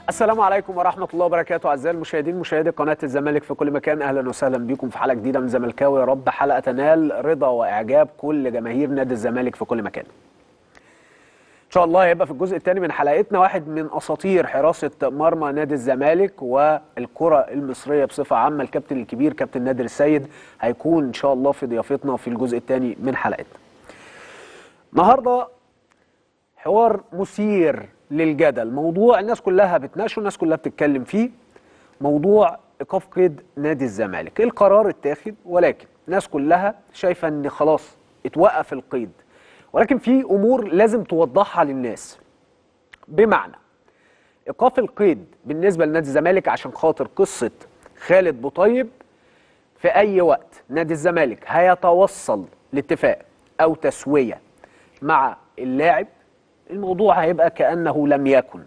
السلام عليكم ورحمة الله وبركاته أعزائي المشاهدين مشاهدي قناة الزمالك في كل مكان أهلا وسهلا بكم في حلقة جديدة من زملكاوي يا رب حلقة تنال رضا وإعجاب كل جماهير نادي الزمالك في كل مكان إن شاء الله هيبقى في الجزء الثاني من حلقتنا واحد من أساطير حراسة مرمى نادي الزمالك والكرة المصرية بصفة عامة الكابتن الكبير كابتن نادر السيد هيكون إن شاء الله في ضيافتنا في الجزء الثاني من حلقتنا النهارده حوار مثير للجدل موضوع الناس كلها بتناقشه والناس كلها بتتكلم فيه موضوع ايقاف قيد نادي الزمالك القرار اتاخد ولكن الناس كلها شايفه ان خلاص اتوقف القيد ولكن في امور لازم توضحها للناس بمعنى ايقاف القيد بالنسبه لنادي الزمالك عشان خاطر قصه خالد بوطيب في اي وقت نادي الزمالك هيتوصل لاتفاق او تسويه مع اللاعب الموضوع هيبقى كانه لم يكن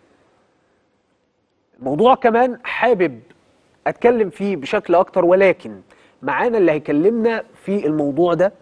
الموضوع كمان حابب اتكلم فيه بشكل اكتر ولكن معانا اللي هيكلمنا في الموضوع ده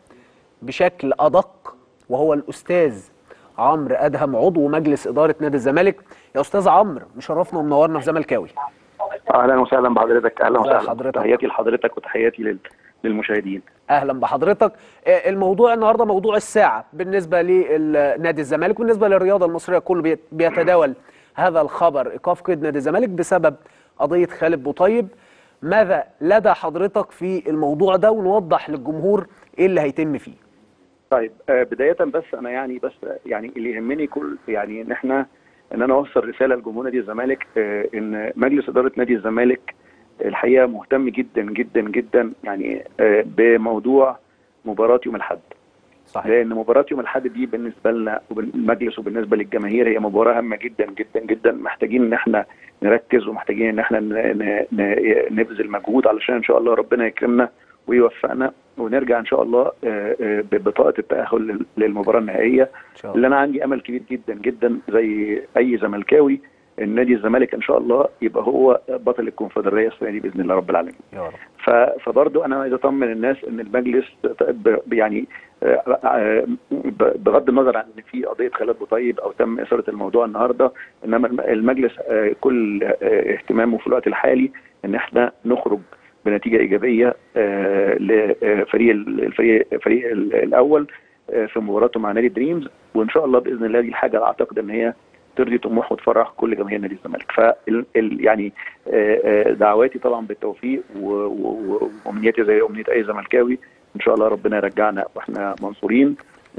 بشكل ادق وهو الاستاذ عمرو ادهم عضو مجلس اداره نادي الزمالك يا استاذ عمرو مشرفنا ومنورنا في زملكاوي اهلا وسهلا بحضرتك اهلا أهلا وسهلا حضرتك. تحياتي لحضرتك وتحياتي لل... للمشاهدين اهلا بحضرتك آه، الموضوع النهارده موضوع الساعه بالنسبه لنادي الزمالك وبالنسبه للرياضه المصريه كله بيت- بيتداول هذا الخبر ايقاف قيد نادي الزمالك بسبب قضيه خالد بوطيب ماذا لدى حضرتك في الموضوع ده ونوضح للجمهور ايه اللي هيتم فيه طيب آه بدايه بس انا يعني بس يعني اللي يهمني كل يعني ان احنا ان انا اوصل رساله لجمهور نادي الزمالك آه ان مجلس اداره نادي الزمالك الحقيقه مهتم جدا جدا جدا يعني آه بموضوع مباراه يوم الاحد صحيح لان مباراه يوم الاحد دي بالنسبه لنا وبالمجلس وبالنسبه للجماهير هي مباراه هامه جدا جدا جدا محتاجين ان احنا نركز ومحتاجين ان احنا ن- ن- ن- نبذل مجهود علشان ان شاء الله ربنا يكرمنا ويوفقنا ونرجع ان شاء الله آه، آه، ببطاقه التاهل لل- للمباراه النهائيه ان شاء اللي الله انا عندي امل كبير جدا جدا زي اي زملكاوي ان نادي الزمالك ان شاء الله يبقى هو بطل الكونفدراليه السنه دي باذن الله رب العالمين. يا رب ف- فبرضو انا عايز اطمن الناس ان المجلس ب- يعني آه، آه، ب- بغض النظر عن ان في قضيه خالد بوطيب او تم اثاره الموضوع النهارده انما الم- المجلس آه، كل آه، اهتمامه في الوقت الحالي ان احنا نخرج بنتيجه ايجابيه آه، لفريق ال- الفريق الفريق ال- الاول آه، في مباراته مع نادي دريمز وان شاء الله باذن الله دي الحاجه اللي اعتقد ان هي ترضي طموح وتفرح كل جماهير نادي الزمالك ف يعني آه، آه، دعواتي طبعا بالتوفيق و- و- وامنيتي زي امنيه اي زملكاوي ان شاء الله ربنا يرجعنا واحنا منصورين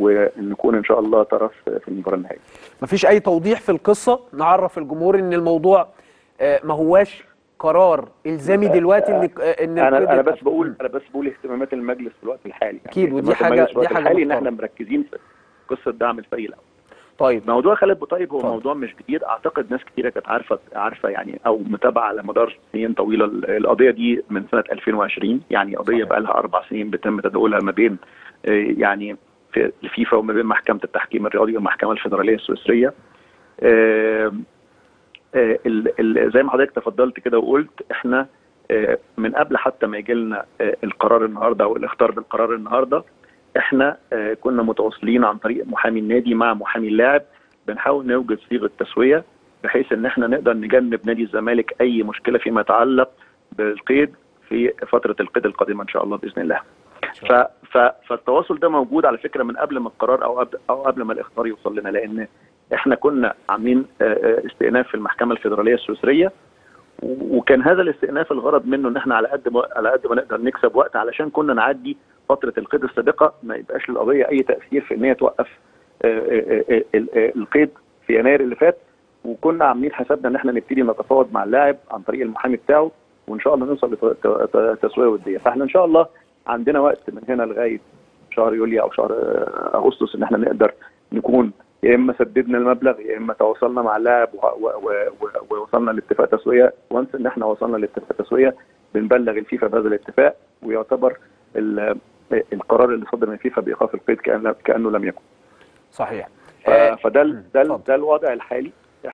ونكون ان شاء الله طرف في المباراه النهائيه. مفيش اي توضيح في القصه نعرف الجمهور ان الموضوع آه، ما هواش قرار الزامي دلوقتي ان آه، ان القيد انا انا بس يبقى- بقول انا بس بقول اهتمامات المجلس في الوقت الحالي يعني أكيد، ودي اهتمامات حاجة- المجلس في الوقت دي حاجة الحالي ان محترمة. احنا مركزين في قصه دعم الفريق الاول. طيب موضوع خالد بوطيب هو اتفضل. موضوع مش جديد اعتقد ناس كتيره كانت عارفه عارفه يعني او متابعه على مدار سنين طويله ال- القضيه دي من سنه 2020 يعني قضيه صحيح. بقى لها اربع سنين بيتم تداولها ما بين آه، يعني في الفيفا وما بين محكمه التحكيم الرياضي والمحكمه الفيدراليه السويسريه آه، آه، ال- ال- زي ما حضرتك تفضلت كده وقلت احنا آه، من قبل حتى ما يجي لنا آه، القرار النهارده او الاختار بالقرار النهارده احنا آه، كنا متواصلين عن طريق محامي النادي مع محامي اللاعب بنحاول نوجد صيغه تسويه بحيث ان احنا نقدر نجنب نادي الزمالك اي مشكله فيما يتعلق بالقيد في فتره القيد القادمه ان شاء الله باذن الله. ف... ف... فالتواصل ده موجود على فكره من قبل ما القرار او قبل او قبل ما الاخطار يوصل لنا لان احنا كنا عاملين آه، آه، استئناف في المحكمه الفيدراليه السويسريه و- وكان هذا الاستئناف الغرض منه ان احنا على قد ما على قد ما نقدر نكسب وقت علشان كنا نعدي فتره القيد السابقه ما يبقاش للقضيه اي تاثير في ان هي توقف آه، آه، آه، ال- آه، القيد في يناير اللي فات وكنا عاملين حسابنا ان احنا نبتدي نتفاوض مع اللاعب عن طريق المحامي بتاعه وان شاء الله نوصل لتسويه وديه فاحنا ان شاء الله عندنا وقت من هنا لغايه شهر يوليو او شهر آه، اغسطس ان احنا نقدر نكون يا اما سددنا المبلغ يا اما تواصلنا مع اللاعب و- و- و- و- ووصلنا لاتفاق تسويه وانس ان احنا وصلنا لاتفاق تسويه بنبلغ الفيفا بهذا الاتفاق ويعتبر ال- القرار اللي صدر من الفيفا بايقاف القيد كأن كانه لم يكن صحيح ف- آه، فده مم، ال- ده ال- اتفضل. ده الوضع الحالي